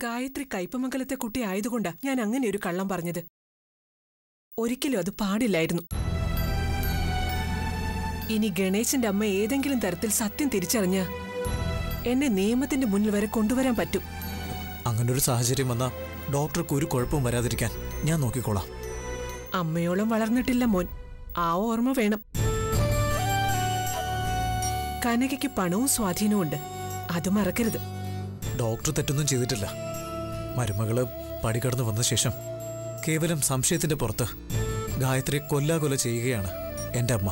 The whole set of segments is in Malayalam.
ഗായത്രി കയ്പമംഗലത്തെ കുട്ടി ആയതുകൊണ്ടാ ഞാൻ അങ്ങനെ ഒരു കള്ളം പറഞ്ഞത് ഒരിക്കലും അത് പാടില്ലായിരുന്നു ഇനി ഗണേശന്റെ അമ്മ ഏതെങ്കിലും തരത്തിൽ സത്യം തിരിച്ചറിഞ്ഞ എന്നെ നിയമത്തിന്റെ മുന്നിൽ വരെ കൊണ്ടുവരാൻ പറ്റും അങ്ങനൊരു സാഹചര്യം വന്നാൽ ഡോക്ടർക്ക് ഒരു കുഴപ്പവും വരാതിരിക്കാൻ ഞാൻ നോക്കിക്കോളാം അമ്മയോളം വളർന്നിട്ടില്ല മോൻ ആ ഓർമ്മ വേണം കനകയ്ക്ക് പണവും സ്വാധീനവും ഉണ്ട് അത് മറക്കരുത് ഡോക്ടർ തെറ്റൊന്നും ചെയ്തിട്ടില്ല മരുമകള് പടികടന്നു വന്ന ശേഷം കേവലം സംശയത്തിന്റെ പുറത്ത് ഗായത്രിയെ കൊല്ലാകൊല ചെയ്യുകയാണ് എൻ്റെ അമ്മ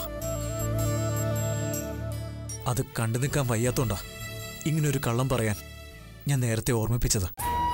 അത് കണ്ടു നിൽക്കാൻ വയ്യാത്തോണ്ടാ ഇങ്ങനൊരു കള്ളം പറയാൻ ഞാൻ നേരത്തെ ഓർമ്മിപ്പിച്ചത്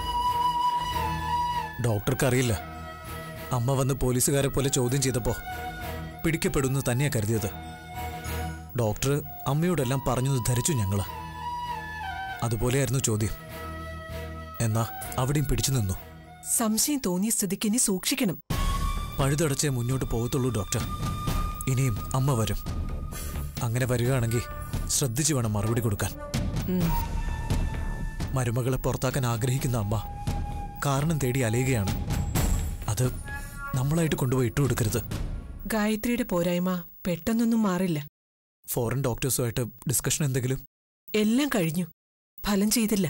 ഡോക്ടർക്കറിയില്ല അമ്മ വന്ന് പോലീസുകാരെ പോലെ ചോദ്യം ചെയ്തപ്പോ പിടിക്കപ്പെടുന്നു തന്നെയാ കരുതിയത് ഡോക്ടർ അമ്മയോടെല്ലാം പറഞ്ഞു ധരിച്ചു ഞങ്ങള് അതുപോലെയായിരുന്നു ചോദ്യം എന്നാ അവിടെയും പിടിച്ചു നിന്നു സംശയം തോന്നിയ സ്ഥിതിക്ക് ഇനി സൂക്ഷിക്കണം പഴുതടച്ചേ മുന്നോട്ട് പോകത്തുള്ളൂ ഡോക്ടർ ഇനിയും അമ്മ വരും അങ്ങനെ വരികയാണെങ്കിൽ ശ്രദ്ധിച്ചു വേണം മറുപടി കൊടുക്കാൻ ഉം. മരുമകളെ പുറത്താക്കാൻ ആഗ്രഹിക്കുന്ന അമ്മ കാരണം തേടി അലയുകയാണ് അത് നമ്മളായിട്ട് കൊണ്ടുപോയി ഇട്ടുകൊടുക്കരുത് ഗായത്രിയുടെ പോരായ്മ പെട്ടെന്നൊന്നും മാറില്ല ഫോറിൻ ഡോക്ടേഴ്സുമായിട്ട് ഡിസ്കഷൻ എന്തെങ്കിലും എല്ലാം കഴിഞ്ഞു ഫലം ചെയ്തില്ല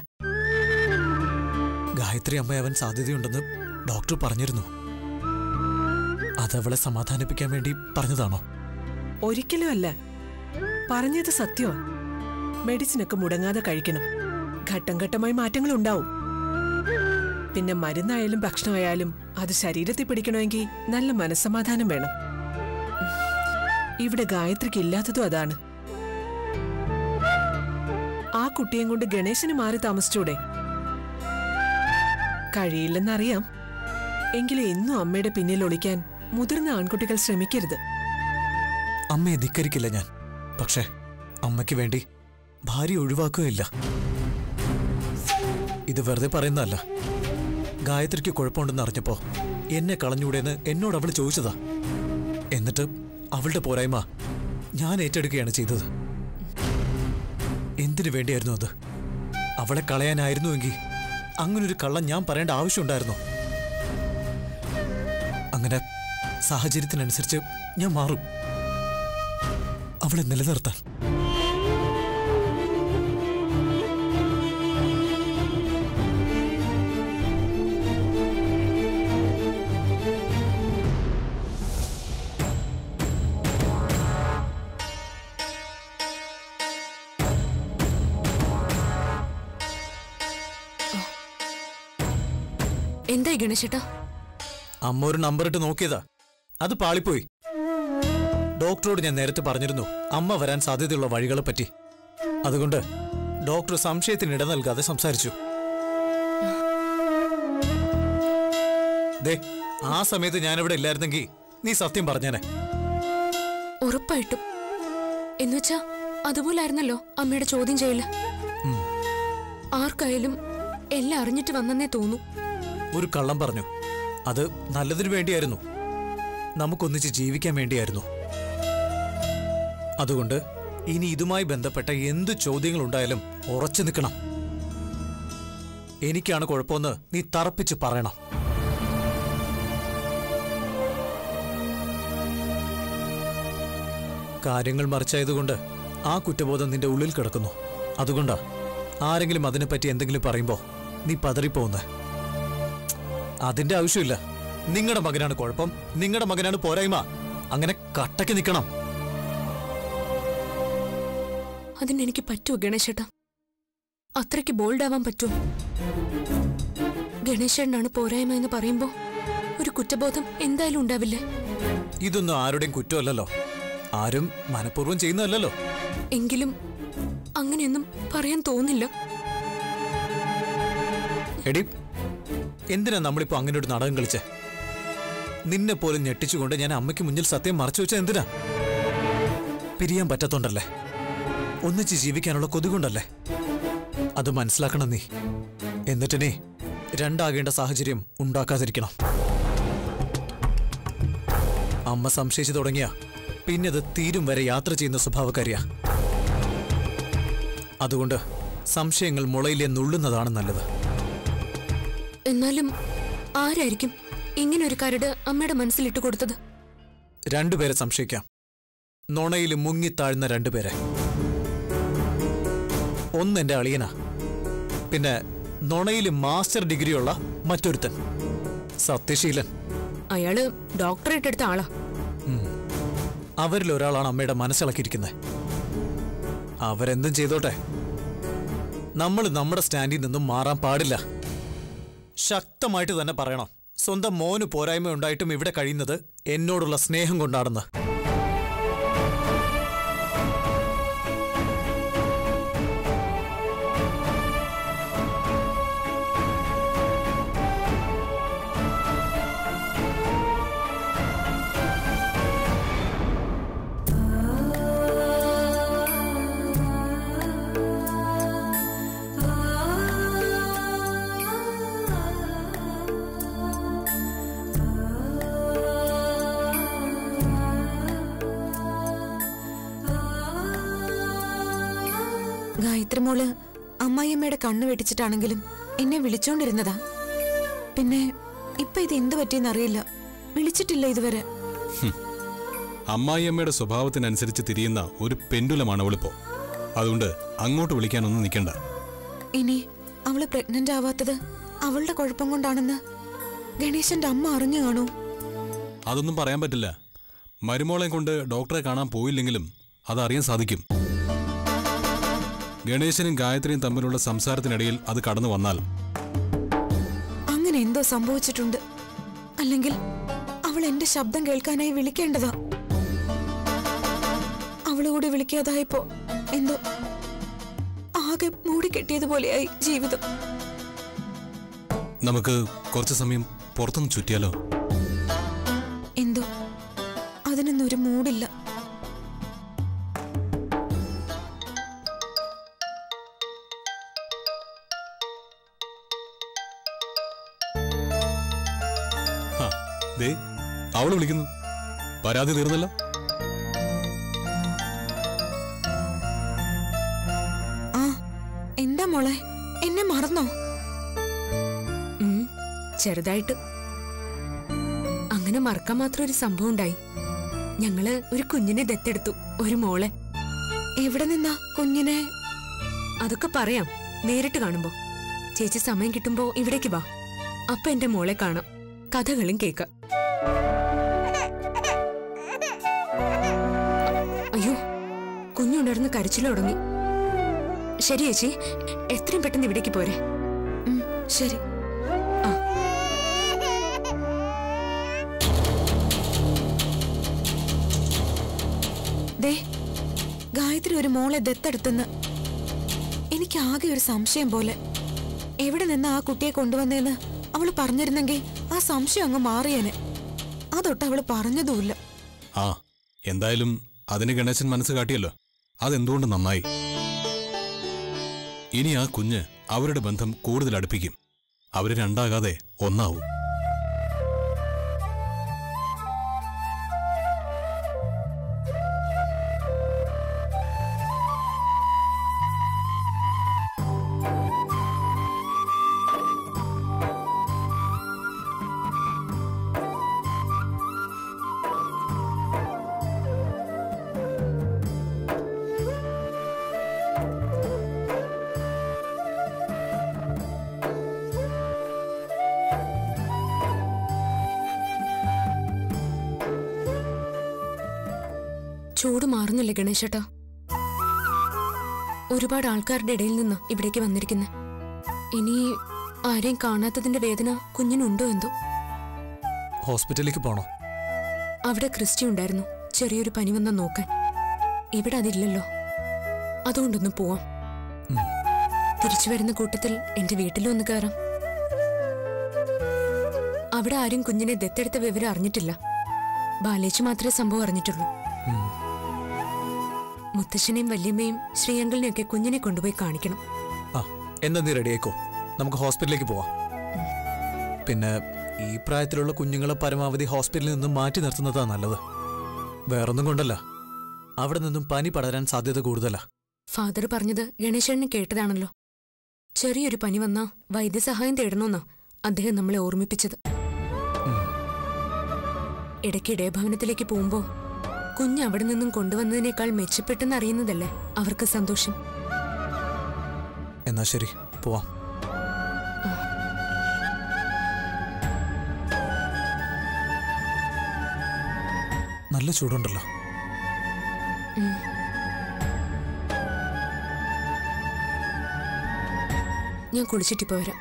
ഗായത്രി അമ്മയാവാൻ സാധ്യതയുണ്ടെന്ന് ഡോക്ടർ പറഞ്ഞിരുന്നു അതവളെ സമാധാനിപ്പിക്കാൻ വേണ്ടി പറഞ്ഞതാണോ ഒരിക്കലും അല്ല പറഞ്ഞത് സത്യമാ മെഡിസിനൊക്കെ മുടങ്ങാതെ കഴിക്കണം ഘട്ടം ഘട്ടമായി മാറ്റങ്ങൾ ഉണ്ടാവും പിന്നെ മരുന്നായാലും ഭക്ഷണമായാലും അത് ശരീരത്തിൽ പിടിക്കണമെങ്കിൽ നല്ല മനസ്സമാധാനം വേണം ഇവിടെ ഗായത്രിക്ക് ഇല്ലാത്തതും അതാണ് ആ കുട്ടിയെ കൊണ്ട് ഗണേശന് മാറി താമസിച്ചൂടെ കഴിയില്ലെന്നറിയാം എങ്കിലും എന്നും അമ്മയുടെ പിന്നിൽ ഒളിക്കാൻ മുതിർന്ന ആൺകുട്ടികൾ ശ്രമിക്കരുത് അമ്മയെ ധിക്കരിക്കില്ല ഞാൻ പക്ഷേ അമ്മയ്ക്ക് വേണ്ടി ഭാര്യ ഒഴിവാക്കുകയില്ല ഇത് വെറുതെ പറയുന്നതല്ല ഗായത്രിക്ക് കുഴപ്പമുണ്ടെന്ന് അറിഞ്ഞപ്പോ എന്നെ കളഞ്ഞൂടെന്ന് എന്നോട് അവൾ ചോദിച്ചതാ എന്നിട്ട് അവളുടെ പോരായ്മ ഞാൻ ഏറ്റെടുക്കുകയാണ് ചെയ്തത് എന്തിനു വേണ്ടിയായിരുന്നു അത് അവളെ കളയാനായിരുന്നുവെങ്കിൽ അങ്ങനൊരു കള്ളം ഞാൻ പറയേണ്ട ആവശ്യമുണ്ടായിരുന്നു അങ്ങനെ സാഹചര്യത്തിനനുസരിച്ച് ഞാൻ മാറും അവളെ നിലനിർത്താൻ എന്തായി ഗണേശേട്ടാ അമ്മ ഒരു നമ്പർ ഇട്ട് നോക്കിയതാ അത് പാളിപ്പോയി ഡോക്ടറോട് ഞാൻ നേരത്തെ പറഞ്ഞിരുന്നു അമ്മ വരാൻ സാധ്യതയുള്ള വഴികളെ പറ്റി അതുകൊണ്ട് ഡോക്ടർ സംശയത്തിന് ഇട നൽകാതെ സംസാരിച്ചു ദേ ആ സമയത്ത് ഞാനിവിടെ ഇല്ലായിരുന്നെങ്കിൽ നീ സത്യം പറഞ്ഞേനെ ഉറപ്പായിട്ടും എന്നുവെച്ചാ അതുപോലായിരുന്നല്ലോ അമ്മയുടെ ചോദ്യം ചെയ്യല് ഉം. ആർക്കായാലും എല്ലാം അറിഞ്ഞിട്ട് വന്നെന്നേ തോന്നൂ ഒരു കള്ളം പറഞ്ഞു അത് നല്ലതിനു വേണ്ടിയായിരുന്നു നമുക്കൊന്നിച്ച് ജീവിക്കാൻ വേണ്ടിയായിരുന്നു അതുകൊണ്ട് ഇനി ഇതുമായി ബന്ധപ്പെട്ട എന്ത് ചോദ്യങ്ങൾ ഉണ്ടായാലും ഉറച്ചു നിൽക്കണം എനിക്കാണ് കുഴപ്പമെന്ന് നീ തറപ്പിച്ച് പറയണം കാര്യങ്ങൾ മറിച്ചായതുകൊണ്ട് ആ കുറ്റബോധം നിന്റെ ഉള്ളിൽ കിടക്കുന്നു അതുകൊണ്ടാ ആരെങ്കിലും അതിനെപ്പറ്റി എന്തെങ്കിലും പറയുമ്പോ നീ പതറിപ്പോകുന്നേ അതിന്റെ ആവശ്യമില്ല നിങ്ങളുടെ മകനാണ് കുഴപ്പം നിങ്ങളുടെ മകനാണ് പോരായ്മ അങ്ങനെ കട്ടയ്ക്ക് നിൽക്കണം അതിനെനിക്ക് പറ്റുമോ ഗണേശേട്ടാ അത്രയ്ക്ക് ബോൾഡ് ആവാൻ പറ്റുമോ ഗണേശേട്ടനാണ് പോരായ്മ എന്ന് പറയുമ്പോ ഒരു കുറ്റബോധം എന്തായാലും ഉണ്ടാവില്ലേ ഇതൊന്നും ആരുടെയും കുറ്റമല്ലല്ലോ ആരും മനഃപൂർവ്വം ചെയ്യുന്നതല്ലല്ലോ എങ്കിലും അങ്ങനെയൊന്നും പറയാൻ തോന്നില്ല എടി എന്തിനാ നമ്മളിപ്പോ അങ്ങനെ ഒരു നാടകം കളിച്ചേ നിന്നെ പോലും ഞെട്ടിച്ചുകൊണ്ട് ഞാൻ അമ്മയ്ക്ക് മുന്നിൽ സത്യം മറച്ചു വെച്ച എന്തിനാ പിരിയാൻ പറ്റത്തോണ്ടല്ലേ ഒന്നിച്ച് ജീവിക്കാനുള്ള കൊതി കൊണ്ടല്ലേ അത് മനസ്സിലാക്കണം നീ എന്നിട്ട് നീ രണ്ടാകേണ്ട സാഹചര്യം ഉണ്ടാക്കാതിരിക്കണം അമ്മ സംശയിച്ചു തുടങ്ങിയ പിന്നെ അത് തീരും വരെ യാത്ര ചെയ്യുന്ന സ്വഭാവക്കാരിയാ അതുകൊണ്ട് സംശയങ്ങൾ മുളയിലെ നുള്ളുന്നതാണ് നല്ലത് എന്നാലും ആരായിരിക്കും ഇങ്ങനെ ഒരു കരട് അമ്മയുടെ മനസ്സിലിട്ട് കൊടുത്തത് രണ്ടുപേരെ സംശയിക്കാം നുണയിൽ മുങ്ങിത്താഴ്ന്ന രണ്ടുപേരെ ഒന്ന് എന്റെ അളിയനാ പിന്നെ നുണയിൽ മാസ്റ്റർ ഡിഗ്രിയുള്ള മറ്റൊരുത്തൻ സത്യശീലൻ അയാള് ഡോക്ടറേറ്റ് എടുത്ത ആളാ അവരിൽ ഒരാളാണ് അമ്മയുടെ മനസ്സിളക്കിയിരിക്കുന്നത് അവരെന്തും ചെയ്തോട്ടെ നമ്മൾ നമ്മുടെ സ്റ്റാൻഡിൽ നിന്നും മാറാൻ പാടില്ല ശക്തമായിട്ട് തന്നെ പറയണം സ്വന്തം മോന് പോരായ്മ ഉണ്ടായിട്ടും ഇവിടെ കഴിയുന്നത് എന്നോടുള്ള സ്നേഹം കൊണ്ടാണെന്ന് ഗായത്രി മോള് അമ്മായിയമ്മയുടെ കണ്ണു വെട്ടിച്ചിട്ടാണെങ്കിലും എന്നെ വിളിച്ചോണ്ടിരുന്നതാ പിന്നെ ഇപ്പൊ ഇത് എന്ത് പറ്റിയെന്നറിയില്ല വിളിച്ചിട്ടില്ല ഇതുവരെ അമ്മായിയമ്മയുടെ സ്വഭാവത്തിനനുസരിച്ച് തിരിയുന്ന ഒരു പെൻഡുലമാണ് അവളിപ്പോ അതുകൊണ്ട് അങ്ങോട്ട് വിളിക്കാനൊന്നും നിൽക്കണ്ട ഇനി അവള് പ്രഗ്നന്റ് ആവാത്തത് അവളുടെ കുഴപ്പം കൊണ്ടാണെന്ന് ഗണേശന്റെ അമ്മ അറിഞ്ഞു കാണൂ അതൊന്നും പറയാൻ പറ്റില്ല മരുമോളെ കൊണ്ട് ഡോക്ടറെ കാണാൻ പോയില്ലെങ്കിലും അതറിയാൻ സാധിക്കും ഗണേശനും ഗായത്രിയും തമ്മിലുള്ള സംസാരത്തിനിടയിൽ അത് കടന്നു വന്നാൽ അങ്ങനെ എന്തോ സംഭവിച്ചിട്ടുണ്ട് അല്ലെങ്കിൽ അവൾ എന്റെ ശബ്ദം കേൾക്കാനായി വിളിക്കേണ്ടതാ അവള് കൂടി വിളിക്കാതായപ്പോ എന്തോ ആകെ മൂടിക്കെട്ടിയതുപോലെയായി ജീവിതം നമുക്ക് കുറച്ച് സമയം പുറത്തൊന്ന് ചുറ്റിയാലോ എന്തോ അതിനൊന്നും ഒരു മൂടില്ല ഹാ, ദേ അവള് വിളിക്കുന്നു പരാതി തീർന്നല്ല ആ എന്താ മോളെ എന്നെ മറന്നോ ഉം, ചെറുതായിട്ട് അങ്ങനെ മറക്കാൻ മാത്രം ഒരു സംഭവം ഉണ്ടായി ഞങ്ങള് ഒരു കുഞ്ഞിനെ ദത്തെടുത്തു ഒരു മോളെ എവിടെ നിന്നാ കുഞ്ഞിനെ അതൊക്കെ പറയാം നേരിട്ട് കാണുമ്പോ ചേച്ചി സമയം കിട്ടുമ്പോ ഇവിടേക്ക് വാ അപ്പൊ എന്റെ മോളെ കാണാം കഥകളും കേൾക്കാം അയ്യോ കുഞ്ഞുണ്ടായിരുന്ന് കരച്ചിൽ തുടങ്ങി ശരി ചേച്ചി എത്രയും പെട്ടെന്ന് ഇവിടേക്ക് പോരെ ഉം, ശരി ആ. ദേ ഗായത്രി ഒരു മോളെ ദത്തെടുത്തെന്ന് എനിക്ക് ആകെ ഒരു സംശയം പോലെ എവിടെ നിന്ന് ആ കുട്ടിയെ കൊണ്ടുവന്നേന്ന് അവള് പറഞ്ഞിരുന്നെങ്കിൽ ആ സംശയം അങ്ങ് മാറിയേനെ അതൊട്ട് അവള് പറഞ്ഞതുമില്ല ആ എന്തായാലും അതിന് ഗണേശൻ മനസ്സ് കാട്ടിയല്ലോ അതെന്തുകൊണ്ട് നന്നായി ഇനി ആ കുഞ്ഞ് അവരുടെ ബന്ധം കൂടുതൽ അടുപ്പിക്കും അവര് രണ്ടാകാതെ ഒന്നാവും ചൂട് മാറുന്നില്ലേ ഗണേശേട്ടാ ഒരുപാട് ആൾക്കാരുടെ ഇടയിൽ നിന്ന് ഇവിടേക്ക് വന്നിരിക്കുന്നെ ഇനി ആരെയും കാണാത്തതിന്റെ വേദന കുഞ്ഞിനുണ്ടോ എന്തോ ഹോസ്പിറ്റലിലേക്ക് പോണോ അവിടെ ക്രിസ്റ്റി ഉണ്ടായിരുന്നു ചെറിയൊരു പനി വന്ന നോക്കാൻ ഇവിടെ അതില്ലല്ലോ അതുകൊണ്ടൊന്ന് പോവാം ഉം. തിരിച്ചു വരുന്ന കൂട്ടത്തിൽ എന്റെ വീട്ടിലും ഒന്ന് കയറാം അവിടെ ആരും കുഞ്ഞിനെ ദത്തെടുത്ത വിവരം അറിഞ്ഞിട്ടില്ല ബാലേച്ചി മാത്രമേ സംഭവം അറിഞ്ഞിട്ടുള്ളൂ ഉം. മുത്തശ്ശനെയും വല്യമ്മയും ശ്രീയങ്കളിനെയൊക്കെ കുഞ്ഞിനെ കൊണ്ടുപോയി കാണിക്കണം ആ എന്നാ നീ റെഡിയായിക്കോ നമുക്ക് ഹോസ്പിറ്റലിലേക്ക് പോവാം പിന്നെ ഈ പ്രായത്തിലുള്ള കുഞ്ഞുങ്ങളെ പരമാവധി ഹോസ്പിറ്റലിൽ നിന്നും മാറ്റി നിർത്തുന്നതാ നല്ലത് വേറൊന്നും കൊണ്ടല്ല അവിടെ നിന്നും പനി പടരാൻ സാധ്യത കൂടുതലാ ഫാദർ പറഞ്ഞത് ഗണേശന് കേട്ടതാണല്ലോ ചെറിയൊരു പനി വന്നാ വൈദ്യസഹായം തേടണമെന്നാ അദ്ദേഹം നമ്മളെ ഓർമ്മിപ്പിച്ചത് ഇടയ്ക്ക് ഇടയഭവനത്തിലേക്ക് പോകുമ്പോ കുഞ്ഞ് അവിടെ നിന്നും കൊണ്ടുവന്നതിനേക്കാൾ മെച്ചപ്പെട്ടെന്ന് അറിയുന്നതല്ലേ അവർക്ക് സന്തോഷം എന്നാ ശരി പോവാം നല്ല ചൂടുണ്ടല്ലോ ഞാൻ കുളിച്ചിട്ടിപ്പോ വരാം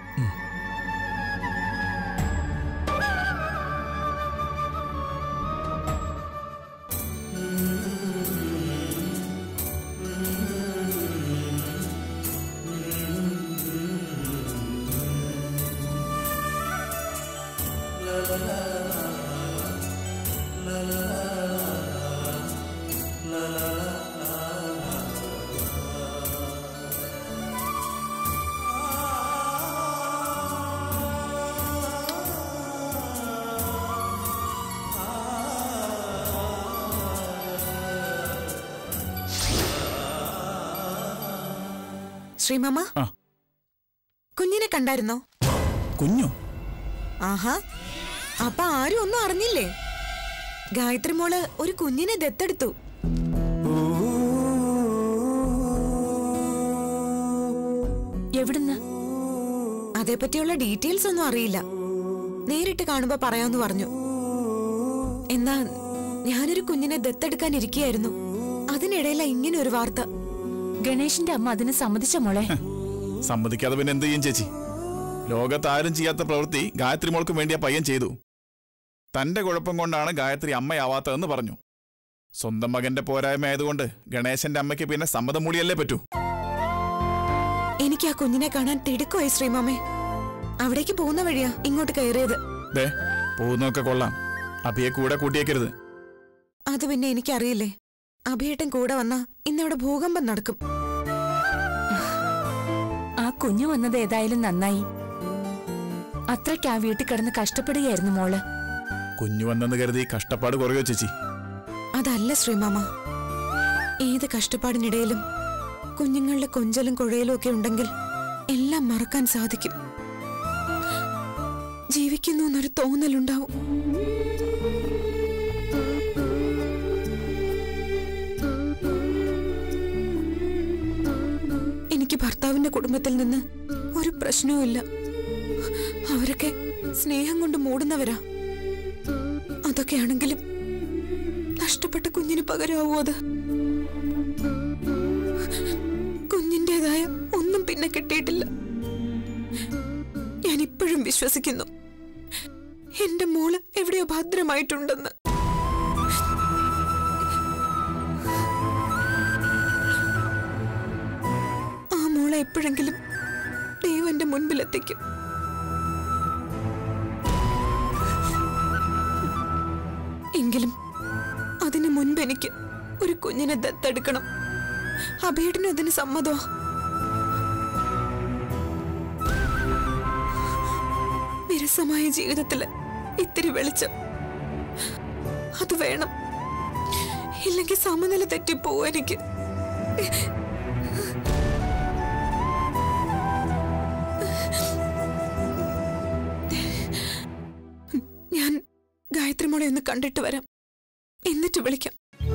ശ്രീമാമ ആ. കുഞ്ഞിനെ കണ്ടായിരുന്നോ കുഞ്ഞോ ആഹാ അപ്പൊ ആരും ഒന്നും അറിഞ്ഞില്ലേ ഗായത്രി മോള് ഒരു കുഞ്ഞിനെ ദത്തെടുത്തു എവിടുന്ന് അതേപറ്റിയുള്ള ഡീറ്റെയിൽസ് ഒന്നും അറിയില്ല നേരിട്ട് കാണുമ്പോ പറയാന്ന് പറഞ്ഞു എന്നാ ഞാനൊരു കുഞ്ഞിനെ ദത്തെടുക്കാൻ ഇരിക്കുകയായിരുന്നു അതിനിടയില ഇങ്ങനെ ഒരു വാർത്ത ഗണേഷിന്റെ അമ്മ അതിന് സമ്മതിച്ച മോളെ സമ്മതിക്കാതെ പിന്നെ എന്ത് ചെയ്യും ചേച്ചി ലോകത്ത് ആരും ചെയ്യാത്ത പ്രവൃത്തി ഗായത്രി മോൾക്ക് വേണ്ടി ആ പയ്യൻ ചെയ്തു തന്റെ കുഴപ്പം കൊണ്ടാണ് ഗായത്രി അമ്മയാവാത്തതെന്ന് പറഞ്ഞു സ്വന്തം മകന്റെ പോരായ്മ ആയതുകൊണ്ട് ഗണേശന്റെ അമ്മയ്ക്ക് പിന്നെ സമ്മതം മൂടിയല്ലേ പറ്റൂ എനിക്ക് ആ കുഞ്ഞിനെ കാണാൻ തിടുക്കമായി ശ്രീമാമേ അവിടേക്ക് പോകുന്ന വഴിയാ ഇങ്ങോട്ട് കയറിയത് ദേ പോകുന്നൊക്കെ കൊള്ളാം അഭിയെ കൂടെ കൂട്ടിയേക്കരുത് അത് പിന്നെ എനിക്കറിയില്ലേ അഭിയേട്ടൻ കൂടെ വന്നാ ഇന്നവിടെ ഭൂകമ്പം നടക്കും ആ കുഞ്ഞു വന്നത് ഏതായാലും നന്നായി അത്രയ്ക്ക് ആ വീട്ടിൽ കിടന്ന് കഷ്ടപ്പെടുകയായിരുന്നു മോള് കുഞ്ഞു വന്നെന്ന് കരുതി കഷ്ടപ്പാട് കുറയോ ചേച്ചി അതല്ല ശ്രീമാമ ഏത് കഷ്ടപ്പാടിനിടയിലും കുഞ്ഞുങ്ങളുടെ കൊഞ്ചലും കുഴയലും ഒക്കെ ഉണ്ടെങ്കിൽ എല്ലാം മറക്കാൻ സാധിക്കും ജീവിക്കുന്നു എന്നൊരു തോന്നലുണ്ടാവും എനിക്ക് ഭർത്താവിന്റെ കുടുംബത്തിൽ നിന്ന് ഒരു പ്രശ്നവുമില്ല അവരൊക്കെ സ്നേഹം കൊണ്ട് മൂടുന്നവരാ അതൊക്കെയാണെങ്കിലും നഷ്ടപ്പെട്ട കുഞ്ഞിന് പകരമാവോ അത് കുഞ്ഞിൻ്റെതായ ഒന്നും പിന്നെ കിട്ടിയിട്ടില്ല ഞാൻ ഇപ്പോഴും വിശ്വസിക്കുന്നു എന്റെ മോള് എവിടെയോ ഭദ്രമായിട്ടുണ്ടെന്ന് ആ മോളെ എപ്പോഴെങ്കിലും ദൈവം എന്റെ മുൻപിലെത്തിക്കും എങ്കിലും അതിനു മുൻപ് എനിക്ക് ഒരു കുഞ്ഞിനെ ദത്തെടുക്കണം അഭേട്ടനും അതിന് സമ്മതമാ വിരസമായ ജീവിതത്തില് ഇത്തിരി വെളിച്ചം അത് വേണം ഇല്ലെങ്കിൽ സമനില തെറ്റിപ്പോവും എനിക്ക് ഞാൻ ഗായത്രി മോളെ ഒന്ന് കണ്ടിട്ട് വരാം എന്നിട്ട് വിളിക്കാം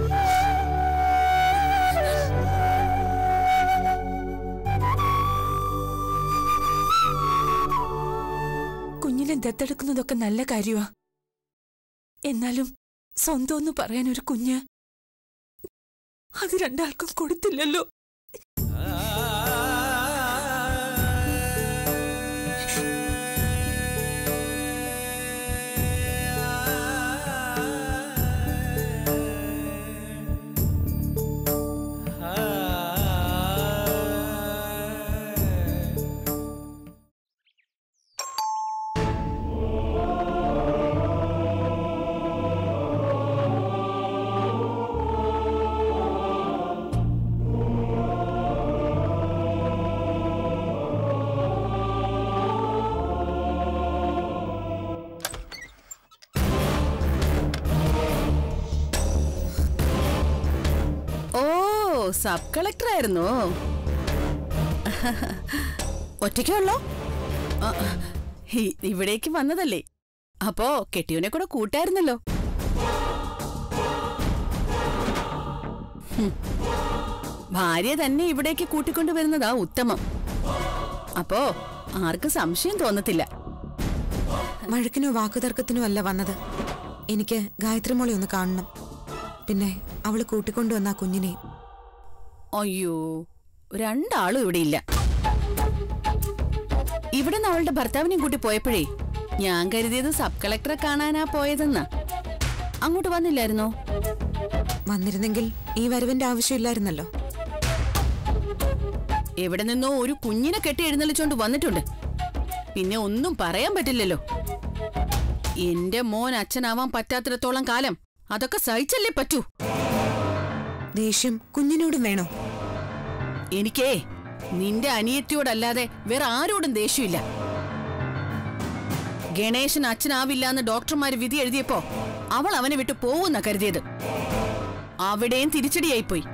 കുഞ്ഞിനെ ദത്തെടുക്കുന്നതൊക്കെ നല്ല കാര്യമാ എന്നാലും സ്വന്തം എന്ന് പറയാൻ ഒരു കുഞ്ഞ് അത് രണ്ടാൾക്കും കൊടുത്തില്ലല്ലോ ഓ സബ് കളക്ടർ ആയിരുന്നോ ഒറ്റയ്ക്കേ ഉള്ളോ ആ, ഇ- ഇവിടേക്ക് വന്നതല്ലേ അപ്പോ കെട്ടിയവനെ കൂടെ കൂട്ടായിരുന്നല്ലോ ഹും. ഭാര്യ തന്നെ ഇവിടേക്ക് കൂട്ടിക്കൊണ്ടുവരുന്നതാ ഉത്തമം അപ്പോ ആർക്കും സംശയം തോന്നത്തില്ല വഴക്കിനോ വാക്കുതർക്കത്തിനോ അല്ല വന്നത് എനിക്ക് ഗായത്രി മോളെ ഒന്ന് കാണണം പിന്നെ അവള് കൂട്ടിക്കൊണ്ടുവന്ന ആ കുഞ്ഞിനെ അയ്യോ രണ്ടാളും ഇവിടെ ഇല്ല ഇവിടെ നിന്ന് അവളുടെ ഭർത്താവിനെയും കൂട്ടി പോയപ്പോഴേ ഞാൻ കരുതിയത് സബ് കളക്ടറെ കാണാനാ പോയതെന്ന് അങ്ങോട്ട് വന്നില്ലായിരുന്നോ വന്നിരുന്നെങ്കിൽ ഈ വരവിന്റെ ആവശ്യമില്ലായിരുന്നല്ലോ എവിടെ നിന്നോ ഒരു കുഞ്ഞിനെ കെട്ടി എഴുന്നള്ളിച്ചോണ്ട് വന്നിട്ടുണ്ട് പിന്നെ ഒന്നും പറയാൻ പറ്റില്ലല്ലോ എന്റെ മോൻ അച്ഛനാവാൻ പറ്റാത്തിടത്തോളം കാലം അതൊക്കെ സഹിച്ചല്ലേ പറ്റൂ ദേഷ്യം കുഞ്ഞിനോടും വേണോ എനിക്കേ നിന്റെ അനിയത്തിയോടല്ലാതെ വേറെ ആരോടും ദേഷ്യമില്ല ഗണേശൻ അച്ഛനാവില്ല എന്ന് ഡോക്ടർമാര് വിധി എഴുതിയപ്പോ അവൾ അവനെ വിട്ടു പോവുന്ന കരുതിയത് അവിടെയും തിരിച്ചടിയായിപ്പോയി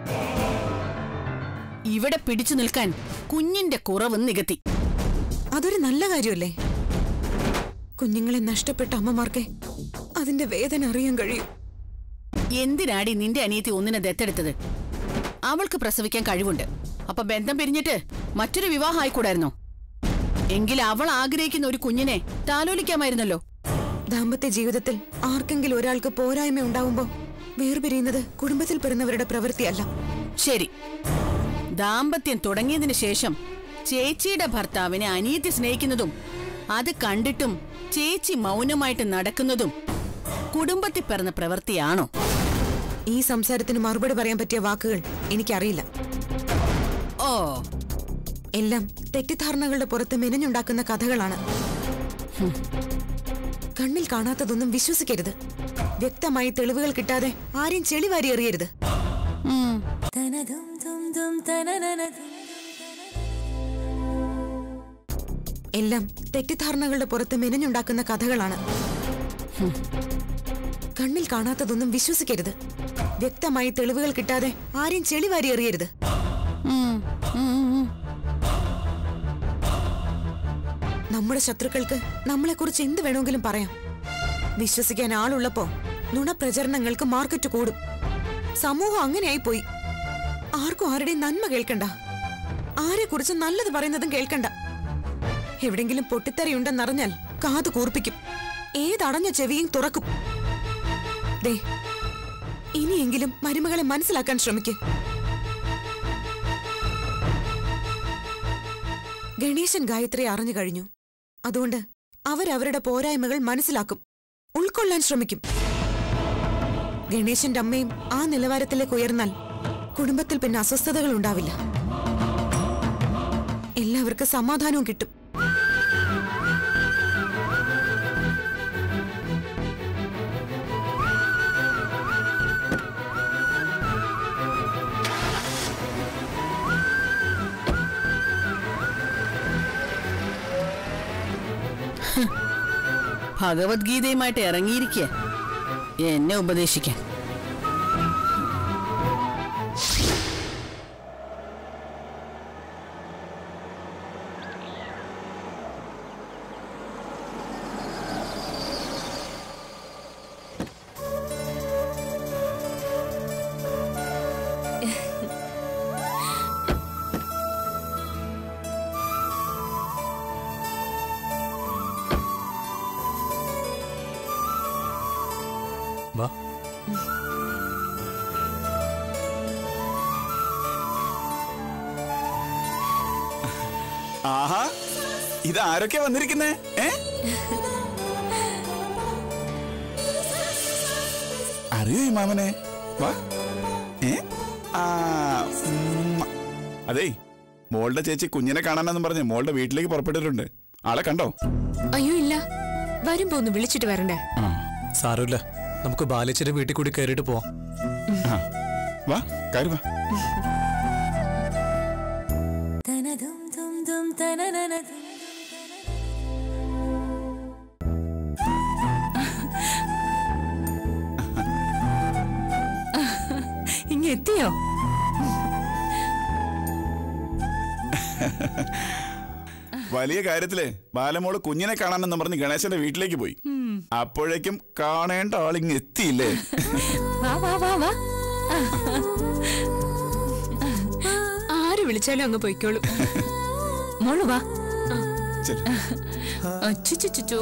ഇവിടെ പിടിച്ചു നിൽക്കാൻ കുഞ്ഞിന്റെ കുറവ് നികത്തി അതൊരു നല്ല കാര്യമല്ലേ കുഞ്ഞുങ്ങളെ നഷ്ടപ്പെട്ട അമ്മമാർക്ക് അതിന്റെ വേദന അറിയാൻ കഴിയും എന്തിനാടി നിന്റെ അനിയത്തി ഒന്നിനെ ദത്തെടുത്തത് അവൾക്ക് പ്രസവിക്കാൻ കഴിവുണ്ട് അപ്പൊ ബന്ധം പിരിഞ്ഞിട്ട് മറ്റൊരു വിവാഹം ആയിക്കൂടായിരുന്നോ എങ്കിൽ അവൾ ആഗ്രഹിക്കുന്ന ഒരു കുഞ്ഞിനെ താലോലിക്കാമായിരുന്നല്ലോ ദാമ്പത്യ ജീവിതത്തിൽ ആർക്കെങ്കിലും ഒരാൾക്ക് പോരായ്മ ഉണ്ടാവുമ്പോ വേർപിരിയുന്നത് കുടുംബത്തിൽ പിറന്നവരുടെ പ്രവൃത്തിയല്ല ശരി ദാമ്പത്യം തുടങ്ങിയതിനു ശേഷം ചേച്ചിയുടെ ഭർത്താവിനെ അനിയത്തി സ്നേഹിക്കുന്നതും അത് കണ്ടിട്ടും ചേച്ചി മൗനമായിട്ട് നടക്കുന്നതും കുടുംബത്തിൽ പിറന്ന പ്രവൃത്തിയാണോ ഈ സംസാരത്തിന് മറുപടി പറയാൻ പറ്റിയ വാക്കുകൾ എനിക്കറിയില്ല ഓ എല്ലാം തെറ്റിദ്ധാരണകളുടെ പുറത്ത് മെനഞ്ഞുണ്ടാക്കുന്ന കഥകളാണ് ഹും. കണ്ണിൽ കാണാത്തതൊന്നും വിശ്വസിക്കരുത് വ്യക്തമായി തെളിവുകൾ കിട്ടാതെ ആരെയും ചെളിവാരി എറിയരുത് ഉം. എല്ലാം തെറ്റിദ്ധാരണകളുടെ പുറത്ത് മെനഞ്ഞുണ്ടാക്കുന്ന കഥകളാണ് ഹും. കണ്ണിൽ കാണാത്തതൊന്നും വിശ്വസിക്കരുത് വ്യക്തമായി തെളിവുകൾ കിട്ടാതെ ആരെയും ചെളിവാരി എറിയരുത് ഉം. ഉം, ഉം, ഉം. നമ്മുടെ ശത്രുക്കൾക്ക് നമ്മളെക്കുറിച്ച് എന്ത് വേണമെങ്കിലും പറയാം വിശ്വസിക്കാൻ ആളുള്ളപ്പോ നുണപ്രചരണങ്ങൾക്ക് മാർക്കറ്റ് കൂടും സമൂഹം അങ്ങനെയായി പോയി ആർക്കും ആരുടെയും നന്മ കേൾക്കണ്ട ആരെക്കുറിച്ച് നല്ലത് പറയുന്നതും കേൾക്കണ്ട എവിടെങ്കിലും പൊട്ടിത്തെറിയുണ്ടെന്നറിഞ്ഞാൽ കാത് കൂർപ്പിക്കും ഏതടഞ്ഞ ചെവിയും തുറക്കും ദേ ഇനിയെങ്കിലും മരുമകളെ മനസ്സിലാക്കാൻ ശ്രമിക്കും ഗണേശൻ ഗായത്രി അറിഞ്ഞു കഴിഞ്ഞു അതുകൊണ്ട് അവരവരുടെ പോരായ്മകൾ മനസ്സിലാക്കും ഉൾക്കൊള്ളാൻ ശ്രമിക്കും ഗണേശന്റെ അമ്മയും ആ നിലവാരത്തിലേക്ക് ഉയർന്നാൽ കുടുംബത്തിൽ പിന്നെ അസ്വസ്ഥതകൾ ഉണ്ടാവില്ല എല്ലാവർക്കും സമാധാനവും കിട്ടും ഭഗവത്ഗീതയുമായിട്ട് ഇറങ്ങിയിരിക്കുക എന്നെ ഉപദേശിക്കാൻ വാ ആഹാ ഇത് ആരൊക്കെ വന്നിരിക്കുന്നേ ഏ അറിയോ ഈ മാമനെ വാ ഏ ആ ഉമ്മ. അതേ മോളുടെ ചേച്ചി കുഞ്ഞിനെ കാണാനെന്നും പറഞ്ഞ് മോളുടെ വീട്ടിലേക്ക് പുറപ്പെട്ടിട്ടുണ്ട് ആളെ കണ്ടോ അയ്യോ ഇല്ല വരുമ്പോ ഒന്ന് വിളിച്ചിട്ട് വരണ്ടേ ആ സാരമില്ല നമുക്ക് ബാലേച്ചിയുടെ വീട്ടിൽ കൂടി കയറിയിട്ട് പോവാം ആ. വാ കയറി വാ ഇങ്ങ എത്തിയോ വലിയ കാര്യത്തില് ബാലമോള് കുഞ്ഞിനെ കാണാനെന്ന് പറഞ്ഞ് ഗണേശന്റെ വീട്ടിലേക്ക് പോയി അപ്പോഴേക്കും കാണേണ്ട ആളിങ് എത്തിയില്ലേ വാ വാ വാ വാ ആര് വിളിച്ചാലും അങ്ങ് പൊയ്ക്കോളൂ മോള് വാ ചെല്ല്. അച്ചുച്ചുച്ചോ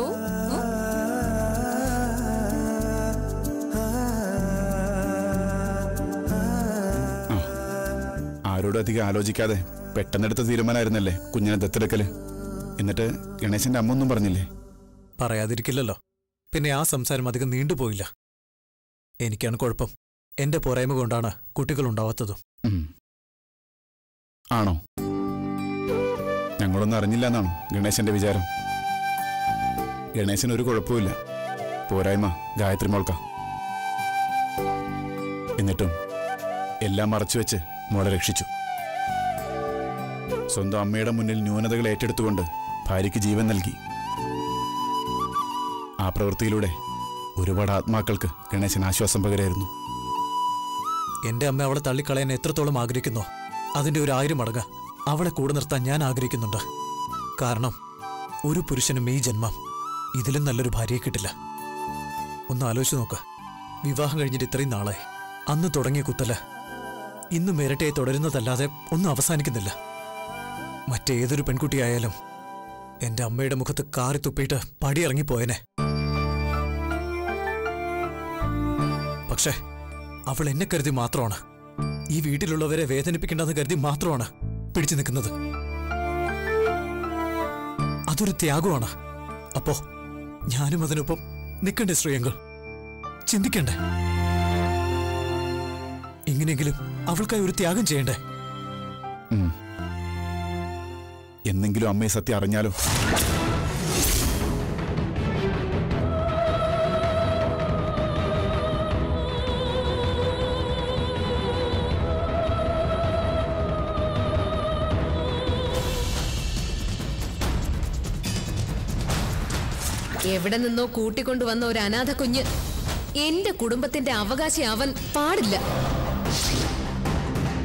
ആരോടും അധികം ആലോചിക്കാതെ പെട്ടെന്നെടുത്ത തീരുമാനമായിരുന്നല്ലേ കുഞ്ഞിനെ ദത്തെടുക്കല് എന്നിട്ട് ഗണേശന്റെ അമ്മ ഒന്നും പറഞ്ഞില്ലേ പറയാതിരിക്കില്ലല്ലോ പിന്നെ ആ സംസാരം അധികം നീണ്ടുപോയില്ല എനിക്കാണ് കുഴപ്പം എന്റെ പോരായ്മ കൊണ്ടാണ് കുട്ടികൾ ഉണ്ടാവാത്തതും ഉം. ആണോ ഞങ്ങളൊന്നും അറിഞ്ഞില്ല എന്നാണോ ഗണേശന്റെ വിചാരം ഗണേശന് ഒരു കുഴപ്പമില്ല പോരായ്മ ഗായത്രി മോൾക്ക എന്നിട്ടും എല്ലാം മറച്ചുവെച്ച് മോളെ രക്ഷിച്ചു സ്വന്തം അമ്മയുടെ മുന്നിൽ ന്യൂനതകൾ ഏറ്റെടുത്തുകൊണ്ട് ഭാര്യയ്ക്ക് ജീവൻ നൽകി ആ പ്രവൃത്തിയിലൂടെ ഒരുപാട് ആത്മാക്കൾക്ക് ഗണേശൻ ആശ്വാസം പകരായിരുന്നു എന്റെ അമ്മ അവളെ തള്ളിക്കളയാൻ എത്രത്തോളം ആഗ്രഹിക്കുന്നോ അതിന്റെ ഒരു ആയിരം മടങ്ങ് അവളെ കൂടെ നിർത്താൻ ഞാൻ ആഗ്രഹിക്കുന്നുണ്ട് കാരണം ഒരു പുരുഷനും ഈ ജന്മം ഇതിലും നല്ലൊരു ഭാര്യയെ കിട്ടില്ല ഒന്ന് ആലോചിച്ച് നോക്ക് വിവാഹം കഴിഞ്ഞിട്ട് ഇത്രയും നാളായി അന്ന് തുടങ്ങിയ കുത്തല് ഇന്നും ഇരട്ടയായി തുടരുന്നതല്ലാതെ ഒന്നും അവസാനിക്കുന്നില്ല മറ്റേതൊരു പെൺകുട്ടിയായാലും എന്റെ അമ്മയുടെ മുഖത്ത് കാറി തുപ്പിയിട്ട് പടിയിറങ്ങിപ്പോയനെ പക്ഷേ അവൾ എന്നെ കരുതി മാത്രമാണ് ഈ വീട്ടിലുള്ളവരെ വേദനിപ്പിക്കേണ്ടെന്ന് കരുതി മാത്രമാണ് പിടിച്ചു നിൽക്കുന്നത് അതൊരു ത്യാഗമാണ് അപ്പോ ഞാനും അതിനൊപ്പം നിൽക്കണ്ടേ ശ്രീയങ്കൾ ചിന്തിക്കണ്ടേ ഇങ്ങനെയെങ്കിലും അവൾക്കായി ഒരു ത്യാഗം ചെയ്യണ്ടേ ഉം. എന്നെങ്കിലും അമ്മയെ സത്യം അറിഞ്ഞാലോ എവിടെ നിന്നോ കൂട്ടിക്കൊണ്ടുവന്ന ഒരു അനാഥ കുഞ്ഞ് എന്റെ കുടുംബത്തിന്റെ അവകാശി അവൻ പാടില്ല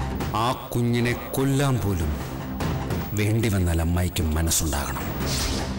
ആ കുഞ്ഞിനെ കൊല്ലാൻ പോലും വേണ്ടി വന്നാൽ അമ്മായിക്കും മനസ്സുണ്ടാകണം